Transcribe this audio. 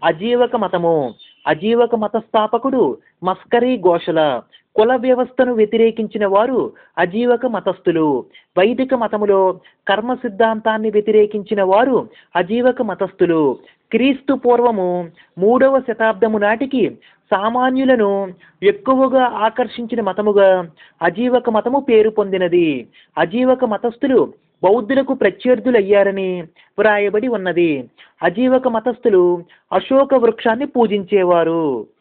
అజీవక మతము అజీవక మత స్థాపకుడు మస్కరీ ఘోషల కుల వ్యవస్థను వ్యతిరేకించిన వారు అజీవక మతస్థులు వైదిక మతములో కర్మ సిద్ధాంతాన్ని వ్యతిరేకించిన వారు అజీవక మతస్థులు క్రీస్తు పూర్వము మూడవ శతాబ్దము నాటికి సామాన్యులను ఎక్కువగా ఆకర్షించిన మతముగా అజీవక మతము పేరు పొందినది అజీవక మతస్థులు బౌద్ధులకు ప్రత్యర్థులయ్యారని వ్రాయబడి ఉన్నది అజీవక మతస్థులు అశోక వృక్షాన్ని పూజించేవారు